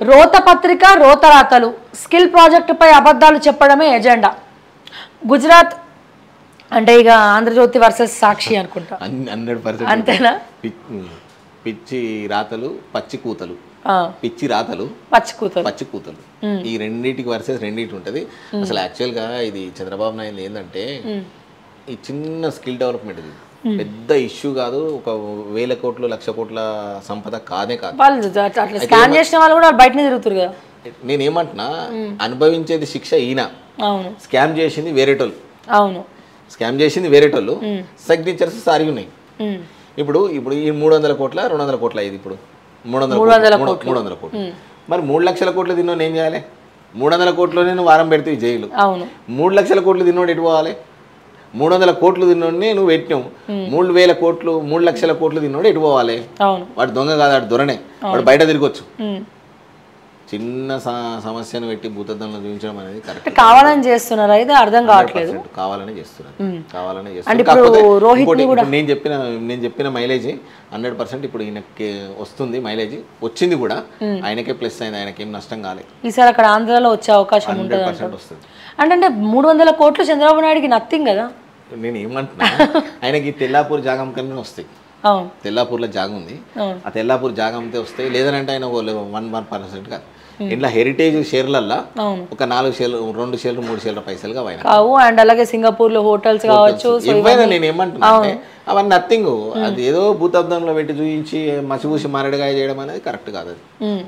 రోత పత్రిక రోతరాతలు స్కిల్ ప్రాజెక్టుపై అబద్ధాలు చెప్పడమే ఎజెండా గుజరాత్ అంటే ఇక ఆంధ్రజ్యోతి వర్సెస్ సాక్షి అనుకుంటా హండ్రెడ్ పర్సెంట్ అంతేనా పిచ్చి రాతలు పచ్చి కూతలు ఆ, పిచ్చి రాతలు పచ్చి కూతురు పచ్చి కూతలు ఈ రెండింటికి వర్సెస్ రెండింటి ఉంటది అసలు యాక్చువల్ గా ఇది చంద్రబాబు నాయుడు ఏంటంటే ఈ చిన్న స్కిల్ డెవలప్మెంట్ ఇది పెద్ద ఇష్యూ కాదు ఒక వేల కోట్లు లక్ష కోట్ల సంపద కాదే కాదు వాళ్ళు అట్లా అట్లా స్కాన్ చేసిన వాళ్ళు కూడా బయటనే తిరుగుతారు కదా నేనేమంటున్నా అనుభవించేది శిక్ష ఈయన అవును స్కామ్ చేసింది వేరేటోళ్ళు అవును స్కామ్ చేసింది వేరేటోళ్ళు సిగ్నేచర్స్ సారి ఉన్నాయి ఉమ్, ఇప్పుడు ఇప్పుడు ఈ మూడు వందల కోట్ల రెండు వందల కోట్ల ఇది ఇప్పుడు మూడు వందల కోట్లు మూడు- మూడు వందల కోట్లు మరి మూడు లక్షల కోట్లు తిన్నోడు ఏం చేయాలి మూడు వందల కోట్లోనే నువ్వు వారం పెడితే జైలు అవును మూడు లక్షల కోట్లు తిన్నోడు ఎటు పోవాలి మూడు వందల కోట్లు తిన్నోడిని నువ్వు పెట్టినావు మూడు వేల కోట్లు మూడు లక్షల కోట్లు తిన్నోడు ఎటు పోవాలి అవును వాడు దొంగ కాదు వాడు దొరనే వాడు బయట తిరగొచ్చు ఉమ్. చిన్న స- సమస్యను పెట్టి భూతద్దంలో చూపించడం అనేది కరెక్ట్ కావాలని చేస్తున్నారు అయితే అర్థం కావట్లేదు కావాలనే చేస్తున్నారు కావాలనే అంటే చేస్తున్నారు ఇప్పుడు కాకపోతే రోహిత్ని ఇంకోటి, ఇప్పుడు నేను చెప్పిన నేను చెప్పిన మైలేజ్ హండ్రెడ్ పర్సెంట్ ఇప్పుడు ఈయనకి వస్తుంది మైలేజ్ వచ్చింది కూడా ఆయనకే ప్లస్ అయింది ఆయనకి ఏం నష్టం కాలేదు ఈసారి అక్కడ ఆంధ్రాలో వచ్చే అవకాశం ఉంటుంది హండ్రెడ్ పర్సెంట్ వస్తుంది అంటే అంటే మూడు వందల కోట్లు చంద్రబాబు నాయుడుకి నథింగ్ కదా నేను ఏమంటున్నా ఆయనకి తెల్లాపూర్ జాగం కన్నా వస్తాయి అవును తెల్లాపూర్లో జాగం ఉంది అవును. ఆ తెల్లాపూర్ జాగం అంతే వస్తాయి లేదంటే ఆయన వన్ వన్ పర్సెంట్ కాదు ఇంట్లో హెరిటేజ్ షేర్లల్లో అవును ఒక నాలుగు షేర్లు రెండు షేర్లు మూడు షేర్ల పైసలు కావు ఆయన కావు అండ్ అలాగే సింగపూర్ లో హోటల్స్ కావచ్చు సో ఏమైనా నేను ఏమంటున్నా అంటే అవన్నీ నథింగ్ అది ఏదో భూతబ్దంలో పెట్టి చూపించి మసిపూసి మారడిగాయ చేయడం అనేది కరెక్ట్ కాదు అది ఉమ్.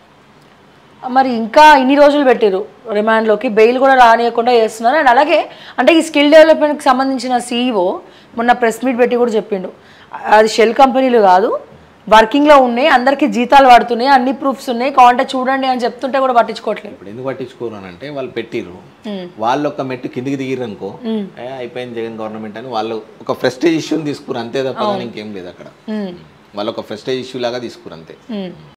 మరి ఇంకా ఇన్ని రోజులు పెట్టారు రిమాండ్లోకి బెయిల్ కూడా రానియకుండా చేస్తున్నారు అండ్ అలాగే అంటే ఈ స్కిల్ డెవలప్మెంట్కి సంబంధించిన సీఈఓ మొన్న ప్రెస్ మీట్ పెట్టి కూడా చెప్పిండు అది షెల్ కంపెనీలు కాదు వర్కింగ్లో ఉన్నాయి అందరికీ జీతాలు పడుతున్నాయి అన్ని ప్రూఫ్స్ ఉన్నాయి కావాలంటే చూడండి అని చెప్తుంటే కూడా పట్టించుకోవట్లేదు ఇప్పుడు ఎందుకు పట్టించుకోరు అని అంటే వాళ్ళు పెట్టిర్రు వాళ్ళు ఒక మెట్టు కిందికి దిగిర్రు అనుకో ఏ, అయిపోయింది జగన్ గవర్నమెంట్ అని వాళ్ళు ఒక ఫ్రెస్టేజ్ ఇష్యూని తీసుకురు అంతే తప్ప దాని ఇంకేం లేదు అక్కడ ఉమ్. వాళ్ళు ఒక ఫ్రెస్టేజ్ ఇష్యూ లాగా తీసుకురు అంతే ఉమ్.